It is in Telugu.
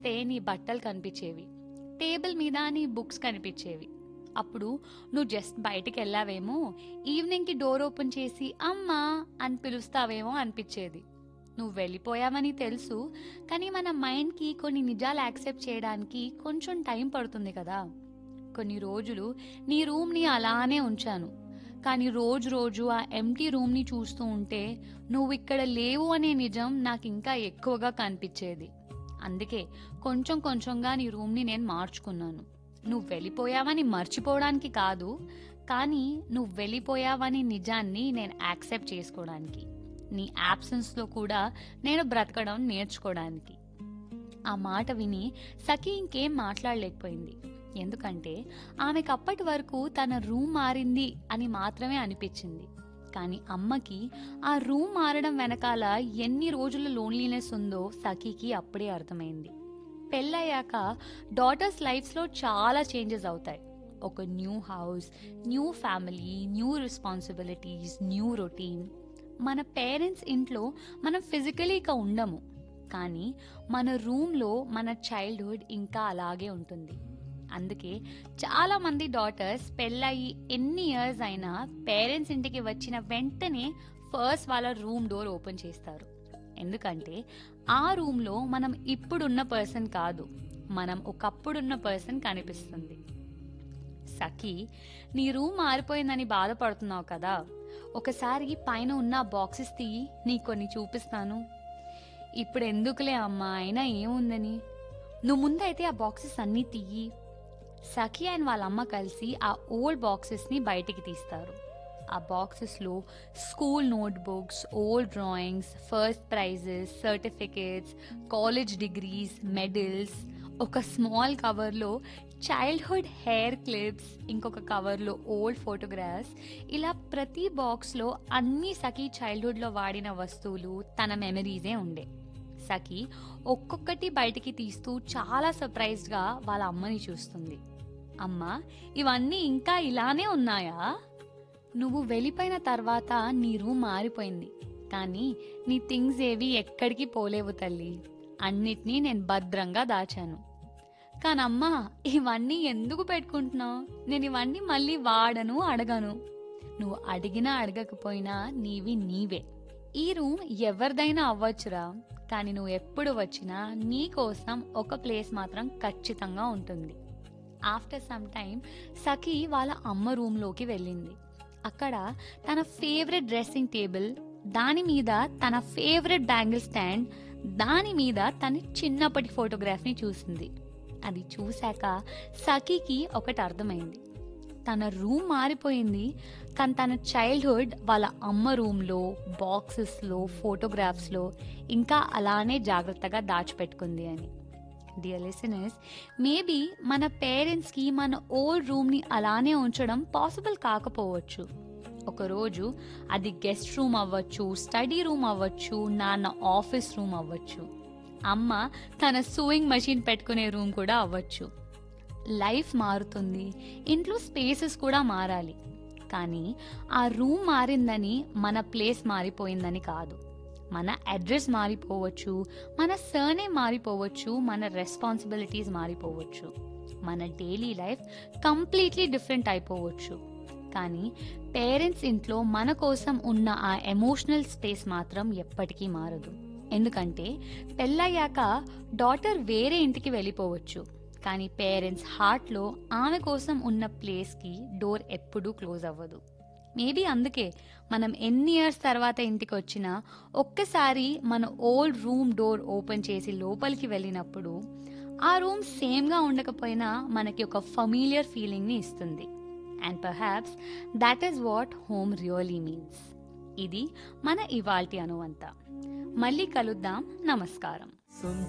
తే నీ బట్టలు కనిపించేవి టేబుల్ మీద నీ బుక్స్ కనిపించేవి అప్పుడు నువ్వు జస్ట్ బయటికి వెళ్ళావేమో ఈవినింగ్కి డోర్ ఓపెన్ చేసి అమ్మా అని పిలుస్తావేమో అనిపించేది నువ్వు వెళ్ళిపోయావని తెలుసు కానీ మన మైండ్కి కొన్ని నిజాలు యాక్సెప్ట్ చేయడానికి కొంచెం టైం పడుతుంది కదా కొన్ని రోజులు నీ రూమ్ని అలానే ఉంచాను కానీ రోజు రోజు ఆ ఎంటీ రూమ్ని చూస్తూ ఉంటే నువ్వు ఇక్కడ లేవు అనే నిజం నాకు ఇంకా ఎక్కువగా కనిపించేది అందుకే కొంచెం కొంచెంగా నీ రూమ్ని నేను మార్చుకున్నాను నువ్వు వెళ్ళిపోయావని మర్చిపోవడానికి కాదు కానీ నువ్వు వెళ్ళిపోయావని నిజాన్ని నేను యాక్సెప్ట్ చేసుకోవడానికి నీ యాబ్సెన్స్లో కూడా నేను బ్రతకడం నేర్చుకోవడానికి ఆ మాట విని సఖి ఇంకేం మాట్లాడలేకపోయింది ఎందుకంటే ఆమెకు అప్పటి వరకు తన రూమ్ మారింది అని మాత్రమే అనిపించింది కానీ అమ్మకి ఆ రూమ్ మారడం వెనకాల ఎన్ని రోజుల లోన్లీనెస్ ఉందో సఖీకి అప్పుడే అర్థమైంది పెళ్ళయ్యాక డాటర్స్ లైఫ్స్లో చాలా చేంజెస్ అవుతాయి ఒక new house new family new responsibilities new routine మన పేరెంట్స్ ఇంట్లో మనం ఫిజికలీ ఇక ఉండము కానీ మన రూమ్లో మన చైల్డ్హుడ్ ఇంకా అలాగే ఉంటుంది అందుకే చాలా మంది డాటర్స్ పెళ్ళయి ఎన్ని ఇయర్స్ అయినా పేరెంట్స్ ఇంటికి వచ్చిన వెంటనే ఫస్ట్ వాళ్ళ రూమ్ డోర్ ఓపెన్ చేస్తారు ఎందుకంటే ఆ రూమ్లో మనం ఇప్పుడున్న పర్సన్ కాదు మనం ఒకప్పుడున్న పర్సన్ కనిపిస్తుంది సఖి నీ రూమ్ మారిపోయిందని బాధపడుతున్నావు కదా ఒకసారి పైన ఉన్న బాక్సెస్ తీయి నీ కొన్ని చూపిస్తాను ఇప్పుడు ఎందుకులే అమ్మా అయినా ఏముందని నువ్వు ముందైతే ఆ బాక్సెస్ అన్నీ తీయి సఖి అండ్ వాళ్ళ అమ్మ కలిసి ఆ ఓల్డ్ బాక్సెస్ని బయటికి తీస్తారు ఆ బాక్సెస్లో school notebooks old drawings first prizes certificates college degrees medals ఒక స్మాల్ కవర్లో చైల్డ్హుడ్ హెయిర్ క్లిప్స్ ఇంకొక కవర్లో ఓల్డ్ ఫోటోగ్రాఫ్స్ ఇలా ప్రతి బాక్స్లో అన్ని సఖీ చైల్డ్హుడ్లో వాడిన వస్తువులు తన మెమరీసే ఉండే సఖి ఒక్కొక్కటి బయటికి తీస్తూ చాలా సర్ప్రైజ్డ్గా వాళ్ళ అమ్మని చూస్తుంది అమ్మ ఇవన్నీ ఇంకా ఇలానే ఉన్నాయా నువ్వు వెళ్ళిపోయిన తర్వాత నీ రూమ్ మారిపోయింది కానీ నీ థింగ్స్ ఏవి ఎక్కడికి పోలేవు తల్లి అన్నిటినీ నేను భద్రంగా దాచాను కానమ్మా ఇవన్నీ ఎందుకు పెట్టుకుంటున్నావు నేను ఇవన్నీ మళ్ళీ వాడను అడగను నువ్వు అడిగినా అడగకపోయినా నీవి నీవే ఈ రూమ్ ఎవరిదైనా అవ్వచ్చురా కానీ నువ్వు ఎప్పుడు వచ్చినా నీ కోసం ఒక ప్లేస్ మాత్రం ఖచ్చితంగా ఉంటుంది ఆఫ్టర్ సమ్ టైం సఖి వాళ్ళ అమ్మ రూమ్లోకి వెళ్ళింది అక్కడ తన ఫేవరెట్ డ్రెస్సింగ్ టేబుల్ దాని మీద తన ఫేవరెట్ బ్యాంగిల్ స్టాండ్ దాని మీద తన చిన్నప్పటి ఫోటోగ్రాఫ్ని చూసింది అది చూశాక సఖీకి ఒకటి అర్థమైంది తన రూమ్ మారిపోయింది కానీ తన చైల్డ్హుడ్ వాళ్ళ అమ్మ రూమ్లో బాక్సెస్లో ఫోటోగ్రాఫ్స్లో ఇంకా అలానే జాగ్రత్తగా దాచిపెట్టుకుంది అని డియర్ లిసనర్స్ మేబీ మన పేరెంట్స్కి మన ఓల్డ్ రూమ్ని అలానే ఉంచడం పాసిబుల్ కాకపోవచ్చు ఒకరోజు అది గెస్ట్ రూమ్ అవ్వచ్చు స్టడీ రూమ్ అవ్వచ్చు నాన్న ఆఫీస్ రూమ్ అవ్వచ్చు అమ్మ తన సూయింగ్ మెషిన్ పెట్టుకునే రూమ్ కూడా అవ్వచ్చు లైఫ్ మారుతుంది ఇంట్లో స్పేసెస్ కూడా మారాలి కానీ ఆ రూమ్ మారిందని మన ప్లేస్ మారిపోయిందని కాదు మన అడ్రస్ మారిపోవచ్చు మన సర్నే మారిపోవచ్చు మన రెస్పాన్సిబిలిటీస్ మారిపోవచ్చు మన డైలీ లైఫ్ కంప్లీట్లీ డిఫరెంట్ అయిపోవచ్చు కానీ పేరెంట్స్ ఇంట్లో మన కోసం ఉన్న ఆ ఎమోషనల్ స్పేస్ మాత్రం ఎప్పటికీ మారదు ఎందుకంటే పెళ్ళయ్యాక డాటర్ వేరే ఇంటికి వెళ్ళిపోవచ్చు కానీ పేరెంట్స్ హార్ట్లో ఆమె కోసం ఉన్న ప్లేస్కి డోర్ ఎప్పుడూ క్లోజ్ అవ్వదు మేబీ అందుకే మనం ఎన్ని ఇయర్స్ తర్వాత ఇంటికి వచ్చినా ఒక్కసారి మన ఓల్డ్ రూమ్ డోర్ ఓపెన్ చేసి లోపలికి వెళ్ళినప్పుడు ఆ రూమ్ సేమ్గా ఉండకపోయినా మనకి ఒక ఫమీలియర్ ఫీలింగ్ని ఇస్తుంది and perhaps that is what home really means ఇది మన ఇవాల్టి అనువంత మళ్ళీ కలుద్దాం నమస్కారం